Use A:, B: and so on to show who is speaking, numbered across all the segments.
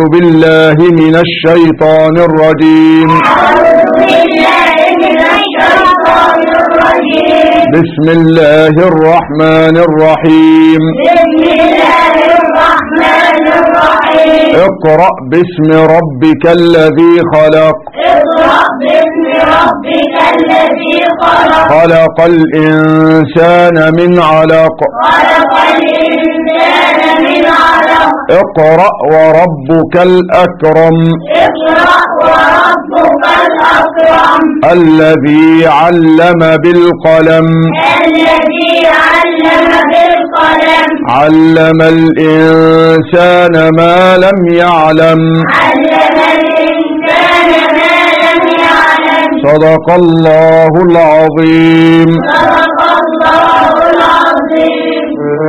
A: بالله من الشيطان الرجيم
B: أعوذ بالله من الشيطان الرجيم
A: بسم الله الرحمن الرحيم
B: بسم الله الرحمن الرحيم
A: اقرأ باسم ربك الذي خلق
B: اقرأ باسم ربك الذي خلق
A: خلق الإنسان من علق
B: خلق الإنسان من علق
A: اقرأ وربك الأكرم
B: اقرأ وربك الأكرم
A: الذي علم بالقلم
B: الذي علم بالقلم
A: علم الإنسان ما لم يعلم
B: علم الإنسان ما لم يعلم
A: صدق الله العظيم
B: صدق الله العظيم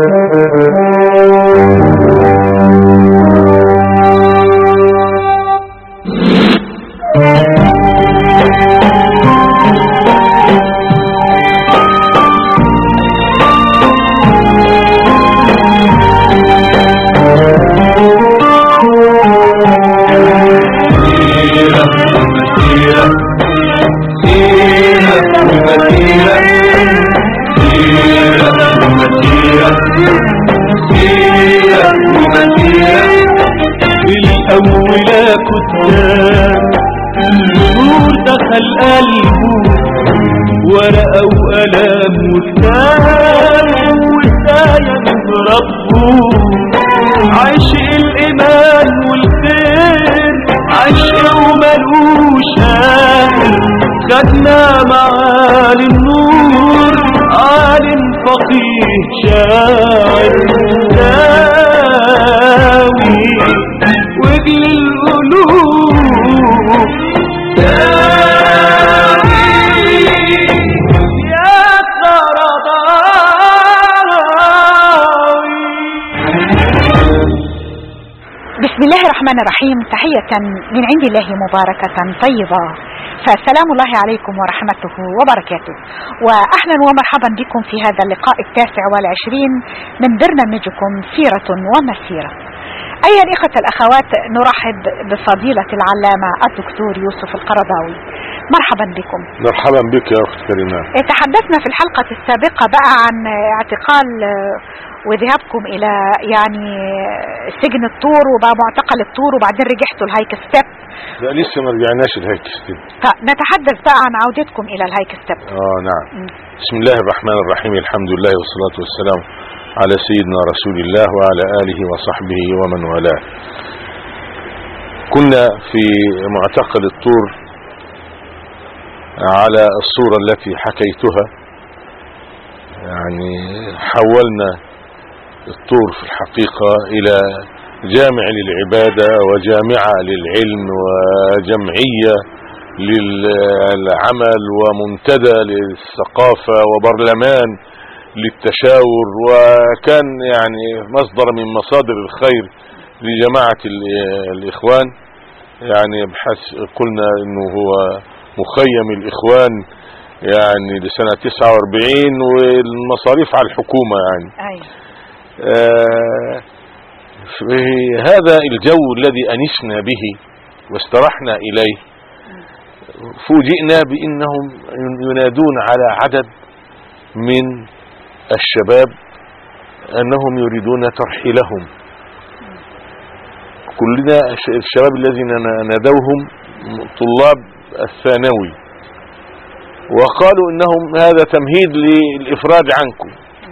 C: الأولى كتاب النور دخل قلبه ورقة وقلم وكتاب وآية من ربه عشق الإيمان والخير عشق وملوش آخر خدنا معالي النور عالم فقيه شاعر داوي وجل القلوب داوي يا سرطاوي
D: بسم الله الرحمن الرحيم تحية من عند الله مباركة طيبة فسلام الله عليكم ورحمته وبركاته وأهلا ومرحبا بكم في هذا اللقاء التاسع والعشرين من برنامجكم سيرة ومسيرة أيها الإخوة الأخوات نرحب بفضيلة العلامة الدكتور يوسف القرضاوي مرحبا بكم
A: مرحبا بك يا أخت كريمة
D: تحدثنا في الحلقة السابقة بقى عن اعتقال وذهابكم إلى يعني سجن الطور وبقى معتقل الطور وبعدين رجعتوا الهايك ستيب
A: لا لسه ما رجعناش الهيك ستيب
D: نتحدث بقى عن عودتكم إلى الهايك ستيب
A: اه نعم بسم الله الرحمن الرحيم الحمد لله والصلاة والسلام على سيدنا رسول الله وعلى آله وصحبه ومن والاه كنا في معتقل الطور على الصورة التي حكيتها يعني حولنا الطور في الحقيقة إلى جامع للعبادة وجامعة للعلم وجمعية للعمل ومنتدى للثقافة وبرلمان للتشاور وكان يعني مصدر من مصادر الخير لجماعة ال- الإخوان يعني بحس قلنا انه هو مخيم الإخوان يعني لسنة 49 والمصاريف على الحكومة يعني
D: أيوة.
A: آه، في هذا الجو الذي أنسنا به واسترحنا إليه فوجئنا بأنهم ينادون على عدد من الشباب أنهم يريدون ترحيلهم كلنا الش- الشباب الذين ن- نادوهم طلاب الثانوي وقالوا انهم هذا تمهيد للافراج عنكم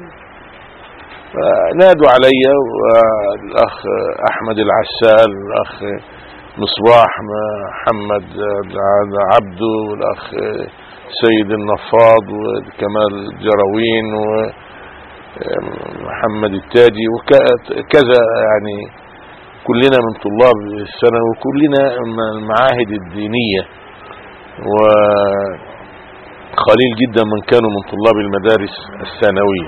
A: نادوا علي والاخ احمد العسال والاخ مصباح محمد عبده والاخ سيد النفاض وكمال جراوين ومحمد التاجي وكذا يعني كلنا من طلاب السنة وكلنا من المعاهد الدينية وقليل جدا من كانوا من طلاب المدارس الثانوية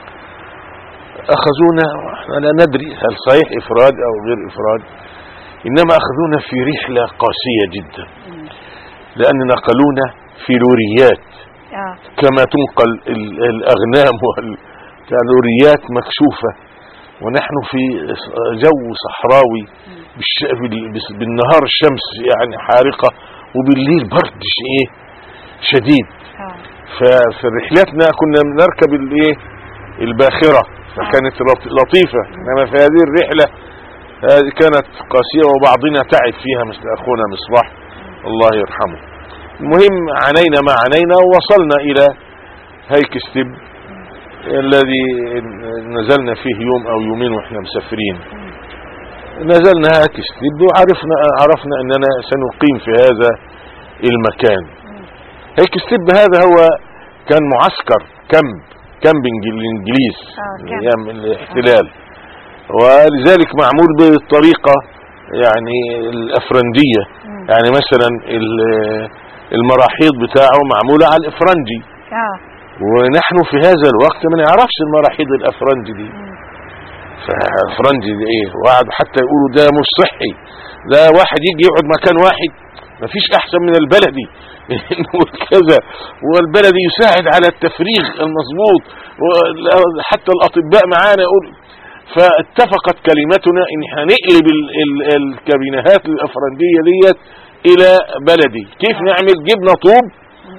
A: أخذونا وإحنا لا ندري هل صحيح إفراد أو غير إفراد إنما أخذونا في رحلة قاسية جدا لأن نقلونا في لوريات
D: آه.
A: كما تنقل ال- الأغنام واللوريات مكشوفة ونحن في جو صحراوي بالش... بال... بس- بالنهار الشمس يعني حارقة وبالليل برد ش- ايه شديد
D: اه
A: ففي رحلتنا كنا بنركب الايه الباخرة فكانت لط- لطيفة انما في هذه الرحلة هذه كانت قاسية وبعضنا تعب فيها مثل اخونا مصباح الله يرحمه المهم عانينا ما عانينا ووصلنا الى هيك ستيب الذي نزلنا فيه يوم او يومين واحنا مسافرين نزلنا هيك ستيب وعرفنا عرفنا اننا سنقيم في هذا المكان هيك ستيب هذا هو كان معسكر كامب كامبنج الانجليز
D: آه،
A: من
D: كامب.
A: ايام الاحتلال ولذلك معمول بالطريقة يعني الافرنجية
D: مم.
A: يعني مثلا ال- المراحيض بتاعه معمولة على الافرنجي
D: اه
A: ونحن في هذا الوقت ما نعرفش المراحيض الافرنجي دي
D: مم.
A: فالافرنجي دي ايه وقعدوا حتى يقولوا ده مش صحي ده واحد يجي يقعد مكان واحد مفيش احسن من البلدي انه كذا والبلدي يساعد على التفريغ المظبوط حتى الاطباء معانا يقول فاتفقت كلمتنا ان احنا نقلب ال- ال- الكابينهات الافرنجيه ديت الى بلدي كيف نعمل جبنا طوب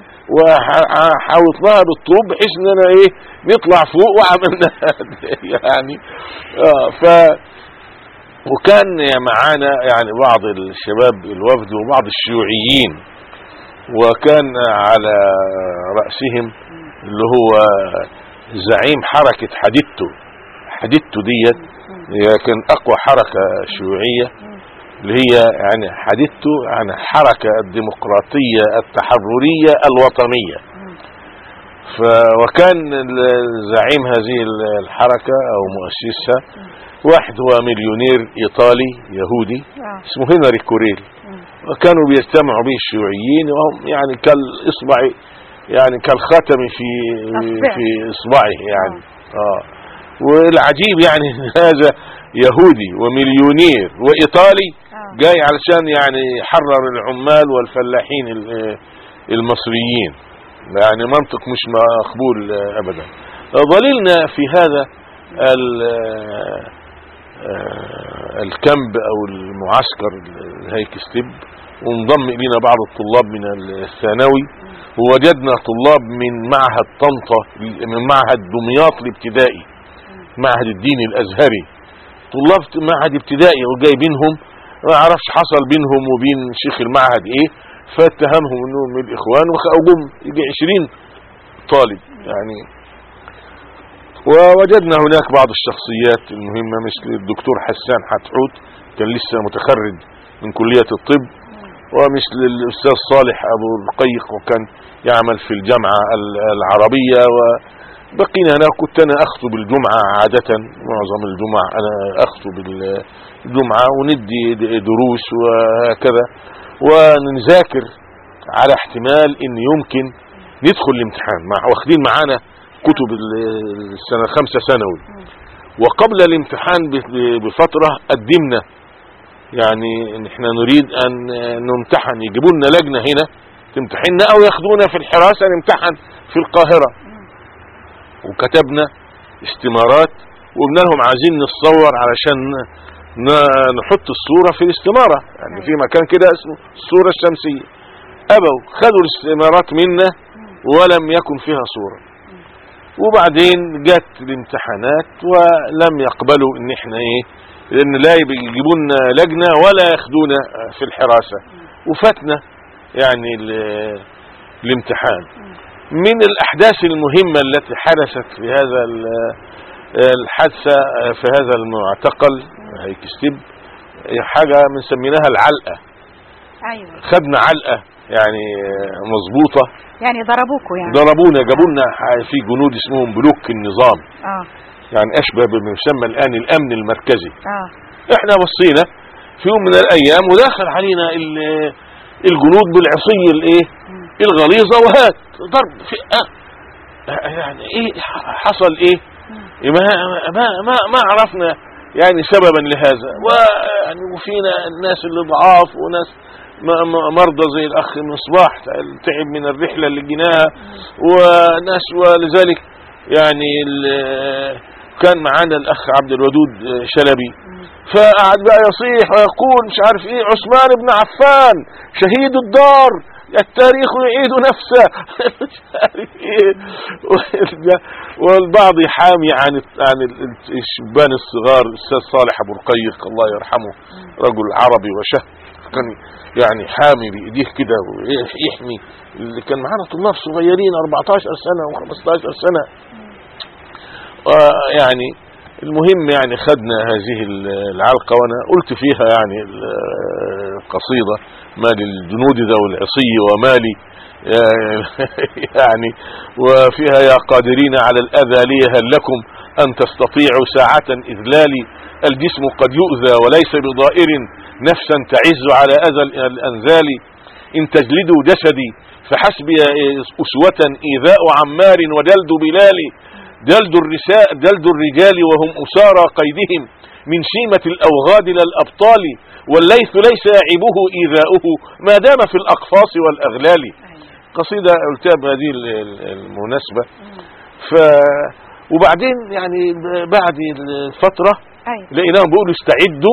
A: وحاوطناها بالطوب بحيث اننا ايه نطلع فوق وعملنا يعني اه ف وكان معانا يعني بعض الشباب الوفد وبعض الشيوعيين وكان على رأسهم اللي هو زعيم حركة حديدته حديدته ديت هي كان أقوى حركة شيوعية اللي هي يعني حديدته عن حركة الديمقراطية التحررية الوطنية ف وكان ال- زعيم هذه ال- الحركة أو مؤسسها واحد هو مليونير إيطالي يهودي
D: اه
A: اسمه هنري كوريل
D: مم.
A: وكانوا بيجتمعوا به الشيوعيين وهم يعني كالإصبع يعني كالخاتم في
D: أصبعه.
A: في إصبعه يعني آه والعجيب يعني إن هذا يهودي ومليونير وإيطالي
D: اه
A: جاي علشان يعني يحرر العمال والفلاحين ال- المصريين يعني منطق مش مقبول ابدا ظللنا في هذا ال- آه، الكامب او المعسكر الهيك ستيب وانضم الينا بعض الطلاب من الثانوي ووجدنا طلاب من معهد طنطا من معهد دمياط الابتدائي معهد الدين الازهري طلاب معهد ابتدائي وجايبينهم ما اعرفش حصل بينهم وبين شيخ المعهد ايه فاتهمهم انهم من الاخوان وجم يجي 20 طالب يعني ووجدنا هناك بعض الشخصيات المهمة مثل الدكتور حسان حتحوت كان لسه متخرج من كلية الطب ومثل الأستاذ صالح أبو القيق وكان يعمل في الجامعة ال- العربية وبقينا أنا كنت أنا أخطب الجمعة عادة معظم الجمعة أنا أخطب ال- الجمعة وندي د- دروس وهكذا ونذاكر على احتمال ان يمكن ندخل الامتحان مع واخدين معانا كتب ال- السنة خمسة ثانوي وقبل الامتحان ب- ب- بفترة قدمنا يعني ان احنا نريد ان نمتحن يجيبوا لنا لجنة هنا تمتحننا او ياخدونا في الحراسة نمتحن في القاهرة وكتبنا استمارات وقلنا لهم عايزين نتصور علشان ن- نحط الصورة في الاستمارة يعني في مكان كده اسمه الصورة الشمسية ابوا خدوا الاستمارات منا ولم يكن فيها صورة وبعدين جت الامتحانات ولم يقبلوا ان احنا ايه لان لا يجيبوا لنا لجنة ولا ياخدونا في الحراسة وفاتنا يعني ال- الامتحان من الاحداث المهمة التي حدثت في هذا ال- الحادثة في هذا المعتقل هيك ستيب حاجة بنسميناها العلقة
D: ايوه
A: خدنا علقة يعني مظبوطة
D: يعني ضربوكوا يعني
A: ضربونا جابوا لنا في جنود اسمهم بلوك النظام
D: اه
A: يعني اشبه بما يسمى الان الامن المركزي
D: اه
A: احنا بصينا في يوم من الايام ودخل علينا ال- الجنود بالعصي الايه الغليظه وهات ضرب في آه يعني ايه حصل ايه ما ما ما, ما عرفنا يعني سببا لهذا ويعني وفينا الناس اللي ضعاف وناس م- م- مرضى زي الاخ مصباح تعب من الرحله اللي جيناها وناس ولذلك يعني ال- كان معانا الاخ عبد الودود شلبي فقعد بقى يصيح ويقول مش عارف ايه عثمان بن عفان شهيد الدار التاريخ يعيد نفسه مش عارف ايه والبعض يحامي عن عن الشبان الصغار الاستاذ صالح ابو رقيق الله يرحمه رجل عربي وشه كان يعني حامي بايديه كده ويحمي اللي كان معانا طلاب صغيرين 14 سنه و15 سنه آه يعني المهم يعني خدنا هذه العلقة وانا قلت فيها يعني القصيدة ما للجنود ذوي العصي وما لي يعني وفيها يا قادرين على الأذى لي هل لكم أن تستطيعوا ساعة إذلالي الجسم قد يؤذى وليس بضائر نفسا تعز على أذى الأنزال إن تجلدوا جسدي فحسبي أسوة إيذاء عمار ودلد بلالي جلد الرساء جلد الرجال وهم أسارى قيدهم من شيمة الأوغاد للأبطال والليث ليس يعيبه إيذاؤه ما دام في الأقفاص والأغلال قصيدة قلتها بهذه المناسبة ف وبعدين يعني بعد الفترة لقيناهم بيقولوا استعدوا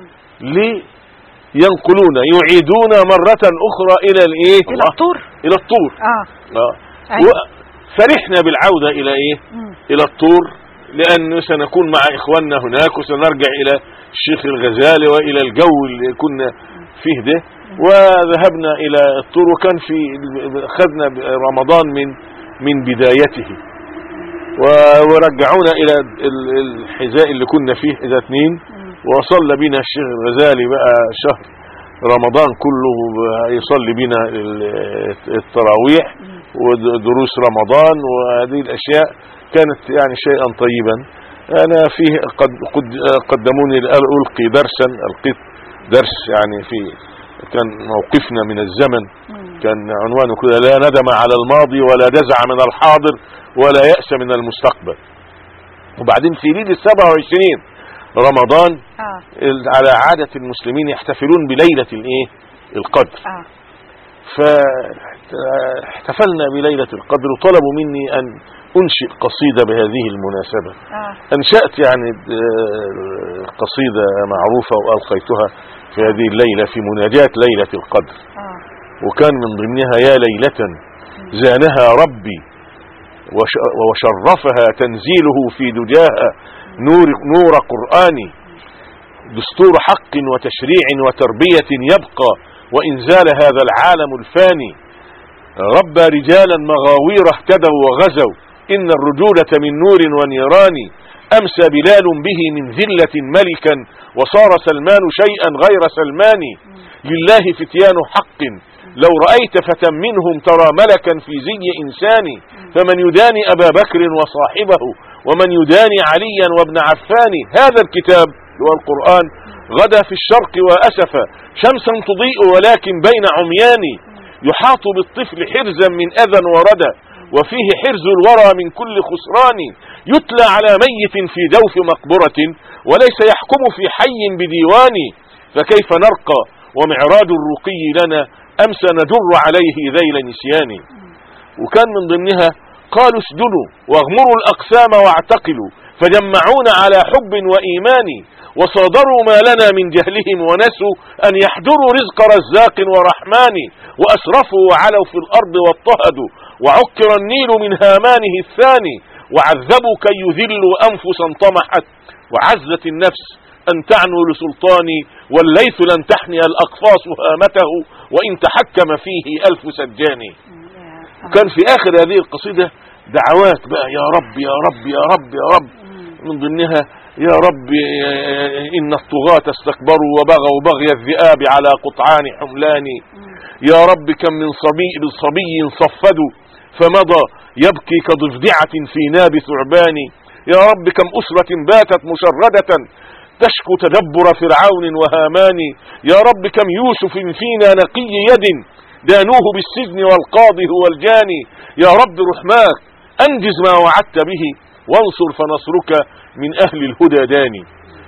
A: لينقلون يعيدون مرة أخرى إلى الإيه؟
D: إلى الطور
A: إلى الطور
D: آه.
A: آه.
D: أيوة.
A: فرحنا بالعودة إلى إيه
D: مم.
A: إلى الطور لأن سنكون مع إخواننا هناك وسنرجع إلى الشيخ الغزالي وإلى الجو اللي كنا فيه ده وذهبنا إلى الطور وكان في خدنا رمضان من من بدايته و- ورجعونا إلى ال- الحذاء اللي كنا فيه إذا اثنين وصلى بنا الشيخ الغزالي بقى شهر رمضان كله يصلي بنا ال- التراويح ودروس رمضان وهذه الأشياء كانت يعني شيئا طيبا أنا فيه قد قد قدموني ألقي درسا ألقيت درس يعني في كان موقفنا من الزمن كان عنوانه كده لا ندم على الماضي ولا جزع من الحاضر ولا يأس من المستقبل وبعدين في ليلة 27 رمضان
D: آه.
A: ال- على عادة المسلمين يحتفلون بليلة الايه القدر
D: آه.
A: فاحتفلنا بليلة القدر وطلبوا مني أن أنشئ قصيدة بهذه المناسبة
D: آه.
A: أنشأت يعني آه، قصيدة معروفة وألقيتها في هذه الليلة في مناجاة ليلة القدر
D: آه.
A: وكان من ضمنها يا ليلة زانها ربي وش- وشرفها تنزيله في دجاها نور, نور قرآني دستور حق وتشريع وتربية يبقى وإن زال هذا العالم الفاني ربى رجالا مغاوير اهتدوا وغزوا إن الرجولة من نور ونيران أمسى بلال به من ذلة ملكا وصار سلمان شيئا غير سلمان لله فتيان حق لو رأيت فتى منهم ترى ملكا في زي إنسان فمن يداني أبا بكر وصاحبه ومن يداني عليا وابن عفان هذا الكتاب هو القرآن غدا في الشرق وأسفا شمسا تضيء ولكن بين عميان يحاط بالطفل حرزا من أذى وردى وفيه حرز الورى من كل خسران يتلى على ميت في جوف مقبرة وليس يحكم في حي بديوان فكيف نرقى ومعراج الرقي لنا أمس ندر عليه ذيل نسيان وكان من ضمنها قالوا اسجنوا واغمروا الأقسام واعتقلوا فجمعونا على حب وإيمان وصادروا ما لنا من جهلهم ونسوا أن يحضروا رزق رزاق ورحمن وأسرفوا وعلوا في الأرض واضطهدوا وعكر النيل من هامانه الثاني وعذبوا كي يذلوا أنفسا طمحت وعزت النفس أن تعنو لسلطاني والليث لن تحني الأقفاص هامته وإن تحكم فيه ألف سجاني كان في آخر هذه القصيدة دعوات بقى يا رب يا رب يا رب يا رب من ضمنها يا رب إن الطغاة استكبروا وبغوا بغي الذئاب على قطعان حملان يا رب كم من صبي صبي صفدوا فمضى يبكي كضفدعة في ناب ثعبان يا رب كم أسرة باتت مشردة تشكو تدبر فرعون وهامان يا رب كم يوسف فينا نقي يد دانوه بالسجن والقاضي هو الجاني يا رب رحماك أنجز ما وعدت به وانصر فنصرك من أهل الهدى داني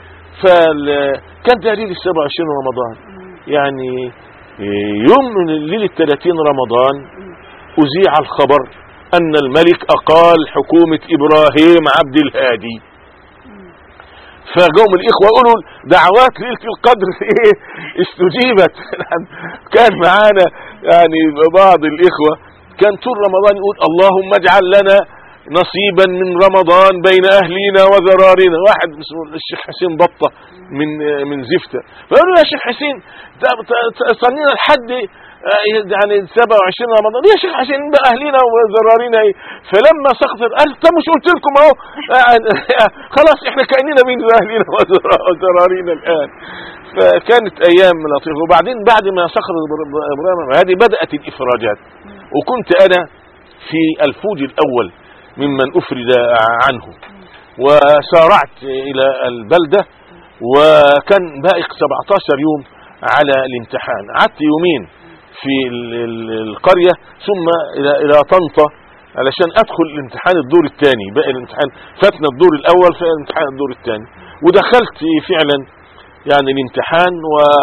A: فكان ده ليلة 27 رمضان يعني يوم من ليلة 30 رمضان أذيع الخبر أن الملك أقال حكومة إبراهيم عبد الهادي فقوم الاخوه يقولوا دعوات ليله القدر ايه استجيبت كان معانا يعني بعض الاخوه كان طول رمضان يقول اللهم اجعل لنا نصيبا من رمضان بين اهلينا وذرارنا واحد اسمه الشيخ حسين بطه من من زفته فقالوا يا شيخ حسين ت- ت- ت- صلينا لحد آه، يعني 27 رمضان يا شيخ حسين بقى اهلينا وذرارنا ايه فلما سقطت قال طب مش قلت لكم اهو آه، خلاص احنا كاننا بين اهلنا وذرا- وذرارنا الان فكانت ايام لطيفه وبعدين بعد ما سقط ابراهيم هذه بدات الافراجات وكنت انا في الفوج الاول ممن افرد عنه وسارعت الى البلده وكان باقي 17 يوم على الامتحان قعدت يومين في ال- ال- القريه ثم الى الى طنطا علشان ادخل الامتحان الدور الثاني باقي الامتحان فاتنا الدور الاول في الامتحان الدور الثاني ودخلت فعلا يعني الامتحان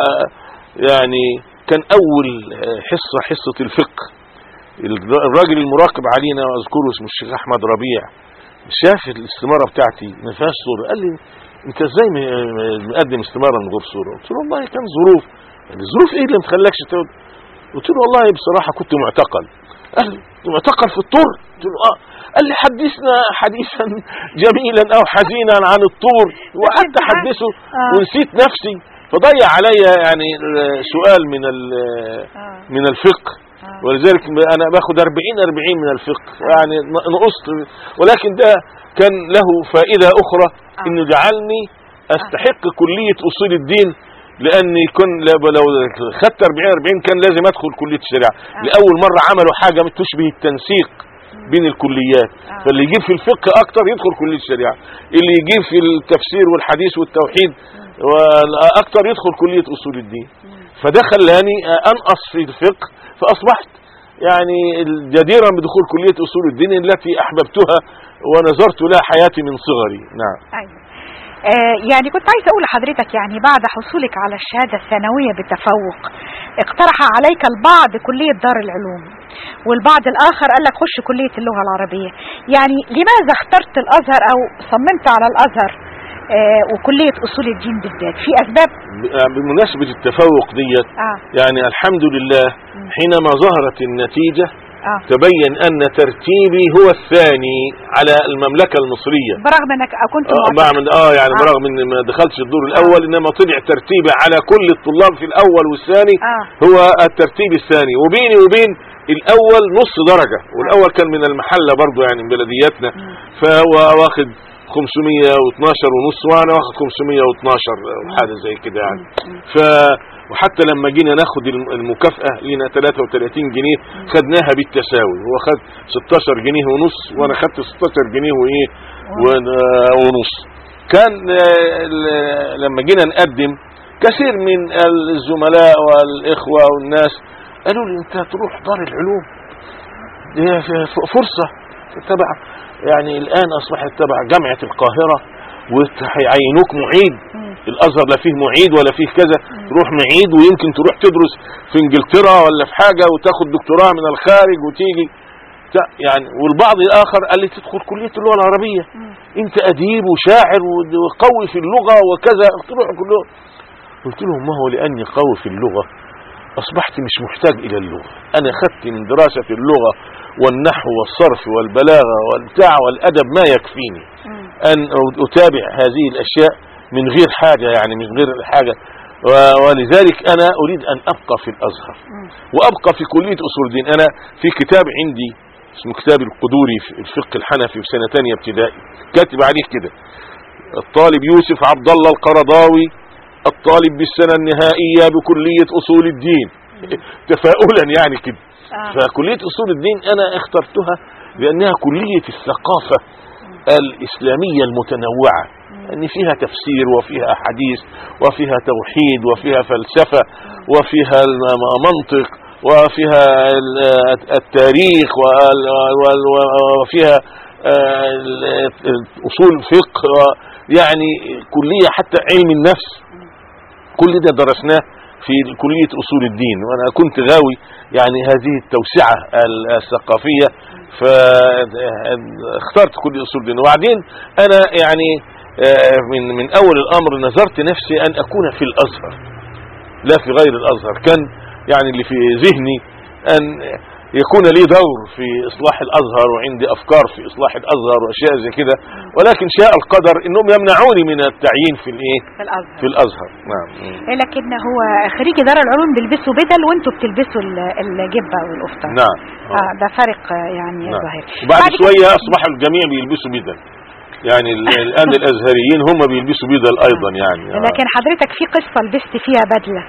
A: ويعني كان اول حصه حصه الفقه الراجل المراقب علينا واذكره اسمه الشيخ احمد ربيع شاف الاستماره بتاعتي ما فيهاش صوره قال لي انت ازاي م- م- مقدم استماره من غير صوره قلت له والله كان ظروف يعني الظروف ايه اللي ما تخلكش تقعد قلت له والله بصراحه كنت معتقل قال لي معتقل في الطور قلت له اه قال لي حدثنا حديثا جميلا او حزينا عن الطور وقعدت احدثه
D: آه.
A: ونسيت نفسي فضيع عليا يعني سؤال من ال-
D: آه.
A: من الفقه
D: آه.
A: ولذلك انا باخد 40 40 من الفقه يعني نقصت ولكن ده كان له فائده اخرى
D: آه.
A: انه جعلني استحق كليه اصول الدين لاني كن لو خدت 40 40 كان لازم ادخل كليه الشريعه لاول مره عملوا حاجه تشبه التنسيق بين الكليات
D: آه.
A: فاللي يجيب في الفقه اكتر يدخل كليه الشريعه اللي يجيب في التفسير والحديث والتوحيد واكتر يدخل كليه اصول الدين فده خلاني انقص في الفقه فاصبحت يعني جديرا بدخول كليه اصول الدين التي احببتها ونظرت لها حياتي من صغري نعم
D: أيوة. آه يعني كنت عايزه اقول لحضرتك يعني بعد حصولك على الشهاده الثانويه بتفوق اقترح عليك البعض كليه دار العلوم والبعض الاخر قال لك خش كليه اللغه العربيه يعني لماذا اخترت الازهر او صممت على الازهر آه وكليه اصول الدين بالذات في اسباب
A: بمناسبه التفوق ديت
D: اه
A: يعني الحمد لله حينما ظهرت النتيجه
D: اه
A: تبين ان ترتيبي هو الثاني على المملكه المصريه
D: برغم انك كنت
A: اه
D: معتقد.
A: بعمل اه يعني
D: آه.
A: برغم ان ما دخلتش الدور الاول انما طلع ترتيبي على كل الطلاب في الاول والثاني
D: اه
A: هو الترتيب الثاني وبيني وبين الاول نص درجة والاول كان من المحلة برضو يعني من بلدياتنا فهو واخد 512 ونص وانا واخد 512 أو حاجة زي كده يعني ف وحتى لما جينا ناخد الم- المكافأة لينا 33 جنيه خدناها بالتساوي هو خد 16 جنيه ونص وانا خدت 16 جنيه وايه ون- ونص كان آه، ال- لما جينا نقدم كثير من الزملاء والاخوة والناس قالوا لي انت تروح دار العلوم دي ف- فرصة تبع يعني الان اصبحت تبع جامعة القاهرة وهيعينوك معيد
D: مم.
A: الازهر لا فيه معيد ولا فيه كذا تروح معيد ويمكن تروح تدرس في انجلترا ولا في حاجة وتاخد دكتوراه من الخارج وتيجي ت- يعني والبعض الاخر قال لي تدخل كلية اللغة العربية
D: مم.
A: انت اديب وشاعر وقوي في اللغة وكذا تروح كله قلت لهم ما هو لاني قوي في اللغة اصبحت مش محتاج الى اللغة انا خدت من دراسة اللغة والنحو والصرف والبلاغة والبتاع والادب ما يكفيني
D: مم.
A: ان اتابع هذه الاشياء من غير حاجة يعني من غير حاجة و- ولذلك انا اريد ان ابقى في الازهر
D: مم.
A: وابقى في كلية اصول الدين انا في كتاب عندي اسمه كتاب القدوري في الفقه الحنفي في سنة تانية ابتدائي كاتب عليه كده الطالب يوسف عبد الله القرضاوي الطالب بالسنة النهائية بكلية اصول الدين تفاؤلا يعني كده
D: آه.
A: فكلية اصول الدين انا اخترتها لانها كلية الثقافة الاسلامية المتنوعة ان فيها تفسير وفيها حديث وفيها توحيد وفيها فلسفة وفيها الم- منطق وفيها ال- التاريخ وال- وال- وفيها آه، ال- اصول فقه يعني كلية حتى علم النفس كل ده درسناه في كلية أصول الدين وأنا كنت غاوي يعني هذه التوسعة ال- الثقافية فاخترت كلية أصول الدين وبعدين أنا يعني آه، من من اول الامر نذرت نفسي ان اكون في الازهر لا في غير الازهر كان يعني اللي في ذهني ان يكون لي دور في اصلاح الازهر وعندي افكار في اصلاح الازهر واشياء زي كده ولكن شاء القدر انهم يمنعوني من التعيين في الايه
D: في الازهر
A: في الازهر نعم
D: لكن هو خريجي دار العلوم بيلبسوا بدل وانتوا بتلبسوا ال- الجبه والقفطان
A: نعم
D: اه ده فرق آه، يعني
A: نعم.
D: ظاهر
A: وبعد
D: بعد كده-
A: شوية أصبح الجميع بيلبسوا بدل يعني ال- الآن الأزهريين هم بيلبسوا بدل أيضا يعني آه.
D: لكن حضرتك في قصه لبست فيها بدله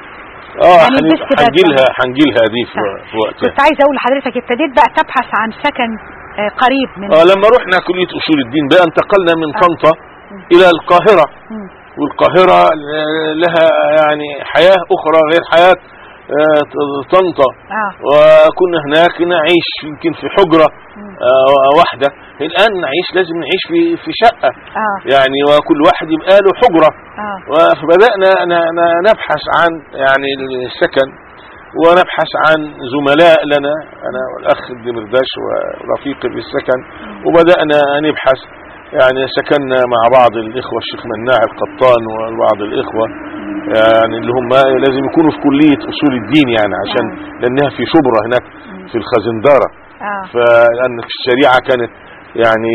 A: اه
D: يعني
A: حن-
D: لبست بدلة.
A: حنجيلها حنجيلها دي في,
D: صح.
A: في وقتها
D: كنت عايزه اقول لحضرتك ابتديت بقى تبحث عن سكن آه، قريب من
A: اه لما رحنا كلية أصول الدين بقى انتقلنا من
D: آه.
A: طنطا إلى القاهرة
D: مم.
A: والقاهرة آه، لها يعني حياة أخرى غير حياة آه، طنطا
D: اه
A: وكنا هناك نعيش يمكن في حجرة
D: مم.
A: آه، واحدة الآن نعيش لازم نعيش في في شقة
D: اه
A: يعني وكل واحد يبقى له حجرة
D: اه
A: فبدأنا ن- ن- نبحث عن يعني السكن ونبحث عن زملاء لنا أنا والأخ الدمرداش ورفيقي في السكن وبدأنا نبحث يعني سكننا مع بعض الإخوة الشيخ مناع القطان وبعض الإخوة يعني اللي هم لازم يكونوا في كلية أصول الدين يعني عشان لأنها في شبرا هناك في الخزندارة
D: اه
A: فلأن الشريعة كانت يعني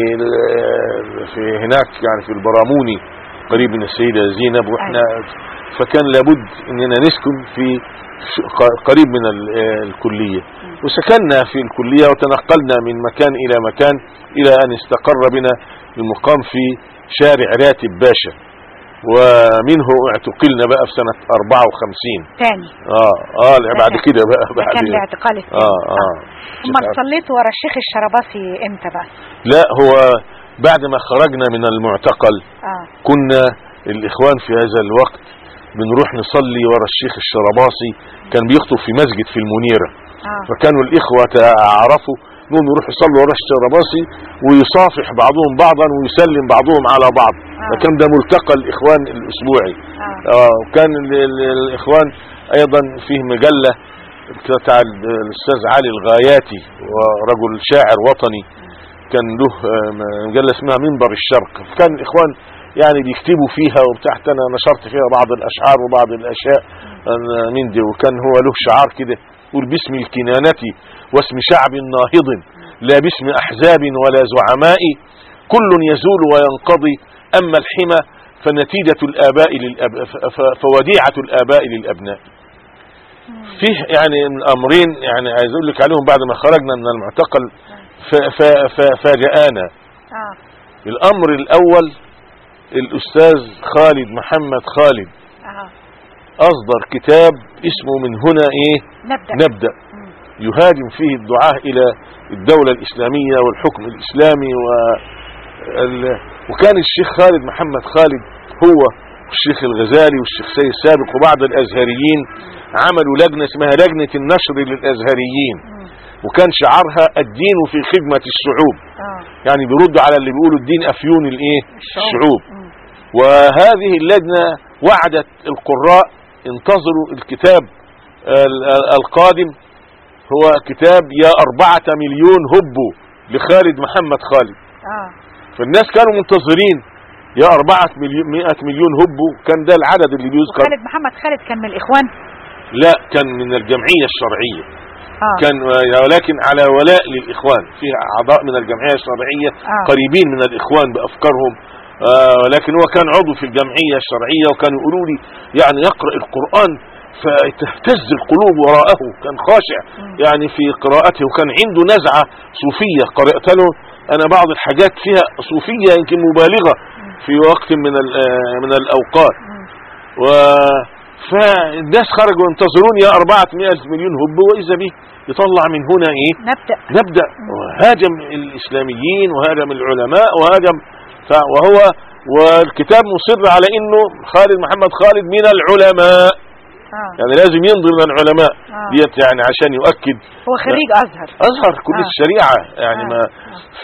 A: ال- في هناك يعني في البراموني قريب من السيدة زينب واحنا فكان لابد اننا نسكن في ش- ق- قريب من ال- الكلية وسكننا في الكلية وتنقلنا من مكان الى مكان الى ان استقر بنا المقام في شارع راتب باشا ومنه اعتقلنا بقى في سنة 54
D: تاني
A: اه اه بعد
D: ده-
A: كده بقى
D: ده
A: بعد
D: كان الاعتقال الثاني
A: اه اه
D: امال صليت ورا الشيخ الشرباصي امتى بقى
A: لا هو بعد ما خرجنا من المعتقل
D: اه
A: كنا الإخوان في هذا الوقت بنروح نصلي ورا الشيخ الشرباصي كان بيخطب في مسجد في المنيرة
D: اه
A: فكانوا الإخوة تعرفوا انهم يروحوا يصلوا ورا الشرباصي ويصافح بعضهم بعضا ويسلم بعضهم على بعض
D: آه.
A: فكان ده ملتقى الإخوان الأسبوعي
D: اه
A: آه وكان ال- ال- الإخوان أيضا فيه مجلة بتاع ال- الأستاذ علي الغاياتي ورجل شاعر وطني كان له آه، مجلة اسمها منبر الشرق كان الإخوان يعني بيكتبوا فيها وبتاعت أنا نشرت فيها بعض الأشعار وبعض الأشياء آه، من دي وكان هو له شعار كده يقول باسم الكنانة واسم شعب ناهض لا باسم أحزاب ولا زعماء كل يزول وينقضي أما الحمى فنتيجة الآباء للأب... ف- ف- فوديعة الآباء للأبناء فيه يعني من أمرين يعني عايز أقول لك عليهم بعد ما خرجنا من المعتقل ف... ف... ف... فاجأنا
D: اه
A: الأمر الأول الأستاذ خالد محمد خالد
D: اه
A: أصدر كتاب اسمه من هنا إيه
D: نبدا
A: نبدأ
D: مم.
A: يهاجم فيه الدعاة إلى الدولة الإسلامية والحكم الإسلامي و... ال... وكان الشيخ خالد محمد خالد هو والشيخ الغزالي والشيخ سيد سابق وبعض الأزهريين عملوا لجنة اسمها لجنة النشر للأزهريين
D: مم.
A: وكان شعارها الدين في خدمة الشعوب
D: اه
A: يعني بيردوا على اللي بيقولوا الدين أفيون الإيه الشعوب
D: مم.
A: وهذه اللجنة وعدت القراء انتظروا الكتاب ال- ال- القادم هو كتاب يا أربعة مليون هبوا لخالد محمد خالد
D: اه
A: فالناس كانوا منتظرين يا أربعة مليون مئة مليون هبوا كان ده العدد اللي بيذكر
D: خالد محمد خالد كان من الاخوان
A: لا كان من الجمعية الشرعية
D: اه
A: كان ولكن على ولاء للإخوان فيها أعضاء من الجمعية الشرعية
D: آه.
A: قريبين من الإخوان بأفكارهم آه، ولكن هو كان عضو في الجمعية الشرعية وكانوا يقولوا لي يعني يقرأ القرآن فتهتز القلوب وراءه كان خاشع يعني في قراءته وكان عنده نزعة صوفية قرأت له أنا بعض الحاجات فيها صوفية يمكن مبالغة في وقت من ال- آه، من الأوقات و فالناس خرجوا ينتظرون يا 400 مليون هب وإذا به يطلع من هنا إيه
D: نبدا
A: نبدأ هاجم الإسلاميين وهاجم العلماء وهاجم ف- وهو والكتاب مصر على انه خالد محمد خالد من العلماء
D: اه
A: يعني لازم ينظر من العلماء
D: آه.
A: ديت يعني عشان يؤكد
D: هو خريج ازهر
A: أظهر كل
D: آه.
A: الشريعة يعني
D: آه.
A: ما ف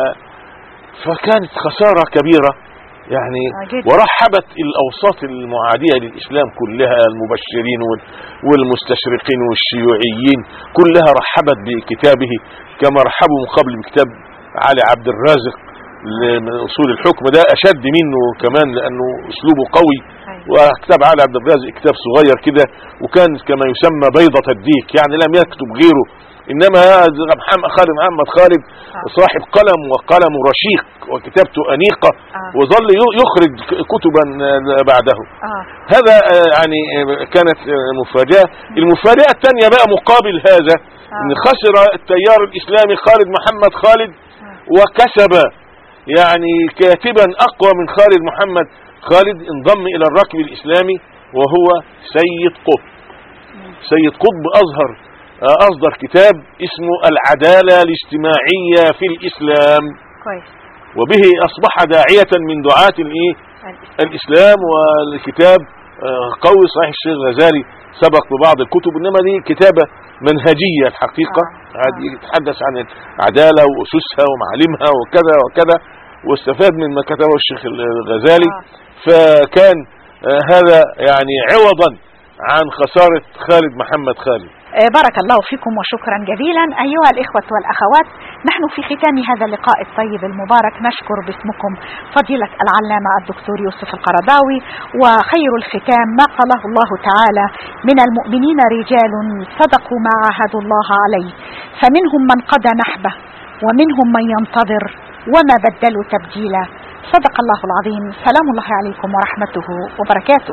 A: فكانت خسارة كبيرة يعني
D: آه، جدا.
A: ورحبت الأوساط المعادية للإسلام كلها المبشرين وال- والمستشرقين والشيوعيين كلها رحبت بكتابه كما رحبوا من قبل بكتاب علي عبد الرازق ل- من اصول الحكم ده اشد منه كمان لانه اسلوبه قوي
D: أيوة.
A: وكتاب علي عبد الرازق كتاب صغير كده وكان كما يسمى بيضة الديك يعني لم يكتب غيره انما هذا محمد خالد محمد خالد صاحب قلم وقلم رشيق وكتابته انيقه
D: آه.
A: وظل ي- يخرج ك- كتبا آه، بعده
D: اه
A: هذا آه، يعني آه، كانت آه، مفاجاه المفاجاه الثانيه بقى مقابل هذا ان خسر التيار الاسلامي خالد محمد خالد وكسب يعني كاتبا اقوى من خالد محمد خالد انضم الى الركب الاسلامي وهو سيد قطب سيد قطب اظهر آه، اصدر كتاب اسمه العداله الاجتماعيه في الاسلام
D: كويس
A: وبه اصبح داعيه من دعاه الايه الاسلام والكتاب آه، قوي صحيح الشيخ الغزالي سبق ببعض الكتب انما دي كتابه منهجيه الحقيقه
D: آه.
A: هذه يتحدث عن العداله واسسها ومعالمها وكذا وكذا واستفاد من ما كتبه الشيخ الغزالي
D: آه.
A: فكان آه، هذا يعني عوضا عن خساره خالد محمد خالد
D: آه، بارك الله فيكم وشكرا جزيلا أيها الإخوة والأخوات نحن في ختام هذا اللقاء الطيب المبارك نشكر باسمكم فضيلة العلامة الدكتور يوسف القرضاوي وخير الختام ما قاله الله تعالى من المؤمنين رجال صدقوا ما عاهدوا الله عليه فمنهم من قضى نحبه ومنهم من ينتظر وما بدلوا تبديلا صدق الله العظيم سلام الله عليكم ورحمته وبركاته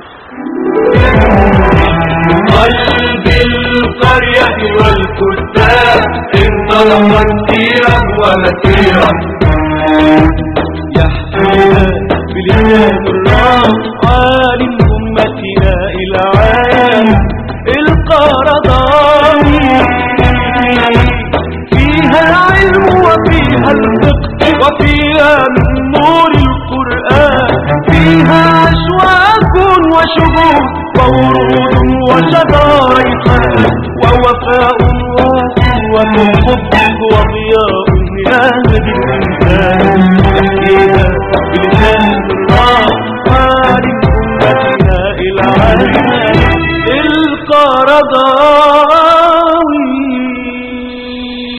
C: قلب القرية والكتاب انطلقت سيرا ومسيرا يحكيها بلسان الرام عالم أمتنا إلى عالم القرضاوي فيها العلم وفيها الفقه وفيها من نور القرآن فيها أشواك وشهود وورود وشجر ريحان ووفاء وقوة حب وضياء يهدي الإنسان